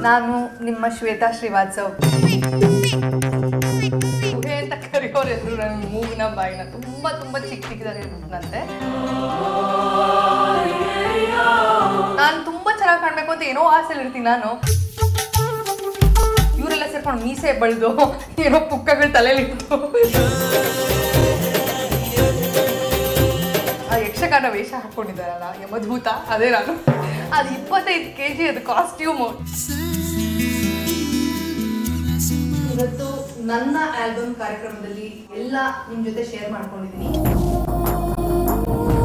ನಾನು ನಿಮ್ಮ ಶ್ವೇತಾ ಶ್ರೀವಾತ್ಸವ್ ಗುಹೆ ಅಂತ ಕರೆಯೋರು ಎಲ್ರು ನನ್ನ ಮೂಗ್ನ ಬಾಯಿನ ತುಂಬಾ ತುಂಬಾ ಚಿಕ್ಕ ಚಿಕ್ಕದಾಗಿ ಹೇಳ್ಬಿಟ್ನಂತೆ ನಾನು ತುಂಬಾ ಚೆನ್ನಾಗಿ ಕಾಣ್ಬೇಕು ಅಂತ ಏನೋ ಆಸೆಲಿ ಇರ್ತೀನಿ ನಾನು ಇವರೆಲ್ಲ ಸೇರ್ಕೊಂಡು ಮೀಸೆ ಬಳ್ದು ಏನೋ ಪುಕ್ಕಗಳು ತಲೆಯಲ್ಲಿ ಇಟ್ಟು ಆ ಯಕ್ಷಗಾನ ವೇಷ ಹಾಕೊಂಡಿದ್ದಾರಲ್ಲ ಯಮಧೂತ ಅದೇ ನಾನು ಅದು ಇಪ್ಪತ್ತೈದು ಕೆ ಜಿ ಅದು ಕಾಸ್ಟ್ಯೂಮು ಇವತ್ತು ನನ್ನ ಆಲ್ಬಮ್ ಕಾರ್ಯಕ್ರಮದಲ್ಲಿ ಎಲ್ಲ ನಿಮ್ ಜೊತೆ ಶೇರ್ ಮಾಡ್ಕೊಂಡಿದ್ದೀನಿ